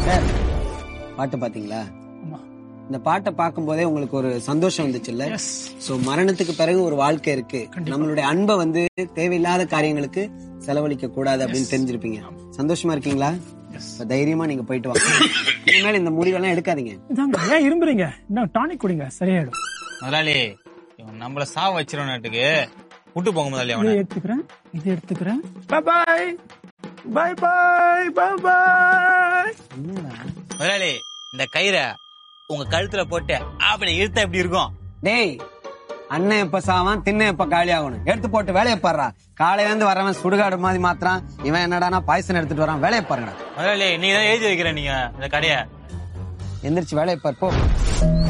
sir பாட்டு பாத்தீங்களா ஆமா இந்த பாட்டை பார்க்கும்போதே உங்களுக்கு ஒரு சந்தோஷம் வந்துச்சுல்ல எஸ் சோ மரணத்துக்கு பிறகு ஒரு வாழ்க்கை இருக்கு நம்மளுடைய அன்பை வந்து தேவையில்லாத காரியங்களுக்கு செலவழிக்க கூடாது அப்படின்னு தெரிஞ்சிருப்பீங்க சந்தோஷமா இருக்கீங்களா எஸ் இப்ப தைரியமா நீங்க போயிட்டு வாங்க இனிமேல் இந்த முடிவெல்லாம் எடுக்காதீங்க இதாங்க ஏன் இரும்புறீங்க இன்னும் டானிக் குடிங்க சரியாயிடும் முதலாளி இவன் நம்மள சாவ வச்சிருவனாட்டுக்கு விட்டு போங்க முதலாளி இதை அவனை எடுத்துக்கிறேன் இதை எடுத்துக்கிறேன் பாய் பாய் பாய் பாய் பாய் முதலாளி இந்த கயிறை உங்க கழுத்துல போட்டு அப்படி இழுத்தா எப்படி இருக்கும் டேய் அண்ணன் எப்ப சாவான் திண்ண எப்ப காலி ஆகணும் எடுத்து போட்டு வேலையை பாடுறா காலையில இருந்து வரவன் சுடுகாடு மாதிரி மாத்திரான் இவன் என்னடானா பாய்சன் எடுத்துட்டு வரான் வேலையை பாருங்கடா முதலாளி நீ தான் எழுதி வைக்கிற நீங்க இந்த கடைய எந்திரிச்சு வேலையை பார் போ